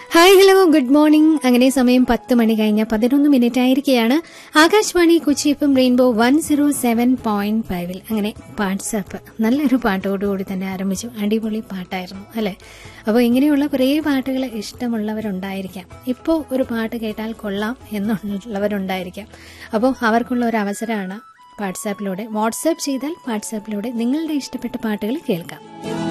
hi hello good morning അങ്ങനെ സമയം പത്ത് മണി കഴിഞ്ഞ പതിനൊന്ന് മിനിറ്റ് ആയിരിക്കുകയാണ് ആകാശവാണി കൊച്ചി എഫും rainbow one zero seven point ഫൈവിൽ അങ്ങനെ വാട്സാപ്പ് നല്ലൊരു പാട്ടോടുകൂടി തന്നെ ആരംഭിച്ചു അടിപൊളി പാട്ടായിരുന്നു അല്ലേ അപ്പോൾ ഇങ്ങനെയുള്ള കുറേ പാട്ടുകൾ ഇഷ്ടമുള്ളവരുണ്ടായിരിക്കാം ഇപ്പോൾ ഒരു പാട്ട് കേട്ടാൽ കൊള്ളാം എന്നുള്ളവരുണ്ടായിരിക്കാം അപ്പോൾ അവർക്കുള്ള ഒരു അവസരമാണ് വാട്സാപ്പിലൂടെ വാട്സാപ്പ് ചെയ്താൽ വാട്സാപ്പിലൂടെ നിങ്ങളുടെ ഇഷ്ടപ്പെട്ട പാട്ടുകൾ കേൾക്കാം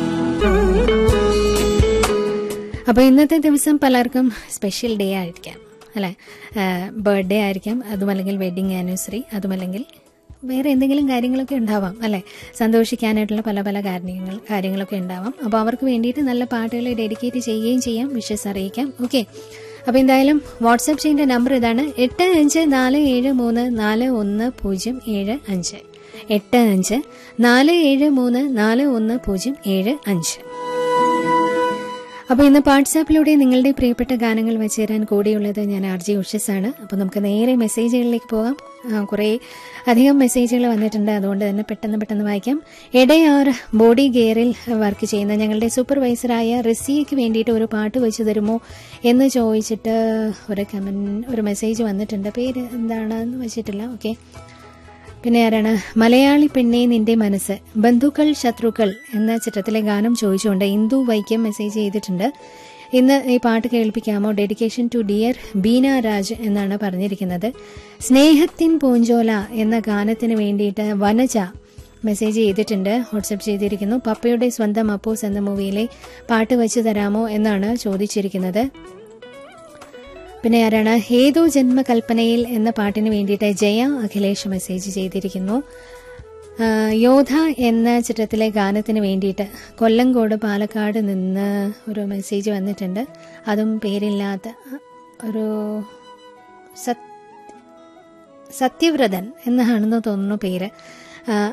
അപ്പോൾ ഇന്നത്തെ ദിവസം പലർക്കും സ്പെഷ്യൽ ഡേ ആയിരിക്കാം അല്ലേ ബർത്ത്ഡേ ആയിരിക്കാം അതുമല്ലെങ്കിൽ വെഡിങ് ആനിവേഴ്സറി അതുമല്ലെങ്കിൽ വേറെ എന്തെങ്കിലും കാര്യങ്ങളൊക്കെ ഉണ്ടാവാം അല്ലേ സന്തോഷിക്കാനായിട്ടുള്ള പല പല കാര്യങ്ങൾ കാര്യങ്ങളൊക്കെ ഉണ്ടാവാം അപ്പോൾ അവർക്ക് വേണ്ടിയിട്ട് നല്ല പാട്ടുകൾ ഡെഡിക്കേറ്റ് ചെയ്യുകയും ചെയ്യാം വിഷസ് അറിയിക്കാം ഓക്കെ അപ്പോൾ എന്തായാലും വാട്സാപ്പ് ചെയ്യേണ്ട നമ്പർ ഇതാണ് എട്ട് അഞ്ച് നാല് ഏഴ് മൂന്ന് നാല് ഒന്ന് പൂജ്യം ഏഴ് അഞ്ച് എട്ട് അഞ്ച് നാല് ഏഴ് മൂന്ന് നാല് ഒന്ന് പൂജ്യം ഏഴ് അഞ്ച് അപ്പോൾ ഇന്ന് വാട്സാപ്പിലൂടെ നിങ്ങളുടെ പ്രിയപ്പെട്ട ഗാനങ്ങൾ വെച്ചുതരാൻ കൂടിയുള്ളത് ഞാൻ ആർ ജി ഉഷസാണ് അപ്പോൾ നമുക്ക് നേരെ മെസ്സേജുകളിലേക്ക് പോകാം ആ, കുറേ അധികം മെസ്സേജുകൾ വന്നിട്ടുണ്ട് അതുകൊണ്ട് തന്നെ പെട്ടെന്ന് പെട്ടെന്ന് വായിക്കാം എടയാർ ബോഡി ഗെയറിൽ വർക്ക് ചെയ്യുന്ന ഞങ്ങളുടെ സൂപ്പർവൈസറായ റസിയയ്ക്ക് വേണ്ടിയിട്ട് ഒരു പാട്ട് വെച്ച് തരുമോ എന്ന് ചോദിച്ചിട്ട് ഒരു കമൻറ്റ് ഒരു മെസ്സേജ് വന്നിട്ടുണ്ട് പേര് എന്താണെന്ന് വെച്ചിട്ടില്ല ഓക്കെ പിന്നെ ആരാണ് മലയാളി പെണ്ണേ നിന്റെ മനസ്സ് ബന്ധുക്കൾ ശത്രുക്കൾ എന്ന ചിത്രത്തിലെ ഗാനം ചോദിച്ചുകൊണ്ട് ഇന്ദു വൈക്കം മെസ്സേജ് ചെയ്തിട്ടുണ്ട് ഇന്ന് ഈ പാട്ട് കേൾപ്പിക്കാമോ dedication to dear Beena Raj എന്നാണ് പറഞ്ഞിരിക്കുന്നത് സ്നേഹത്തിൻ പൂഞ്ചോല എന്ന ഗാനത്തിന് വേണ്ടിയിട്ട് വനജ മെസ്സേജ് ചെയ്തിട്ടുണ്ട് വാട്സപ്പ് ചെയ്തിരിക്കുന്നു പപ്പയുടെ സ്വന്തം അപ്പോസ് എന്ന മൂവിയിലെ പാട്ട് വെച്ച് തരാമോ എന്നാണ് ചോദിച്ചിരിക്കുന്നത് പിന്നെ ആരാണ് ഹേതു ജന്മകൽപ്പനയിൽ എന്ന പാട്ടിന് വേണ്ടിയിട്ട് ജയ അഖിലേഷ് മെസ്സേജ് ചെയ്തിരിക്കുന്നു ആ, യോധ എന്ന ചിത്രത്തിലെ ഗാനത്തിന് വേണ്ടിയിട്ട് കൊല്ലങ്കോട് പാലക്കാട് നിന്ന് ഒരു മെസ്സേജ് വന്നിട്ടുണ്ട് അതും പേരില്ലാത്ത ഒരു സത് സത്യവ്രതൻ എന്നാണെന്ന് തോന്നുന്നു പേര് ആ,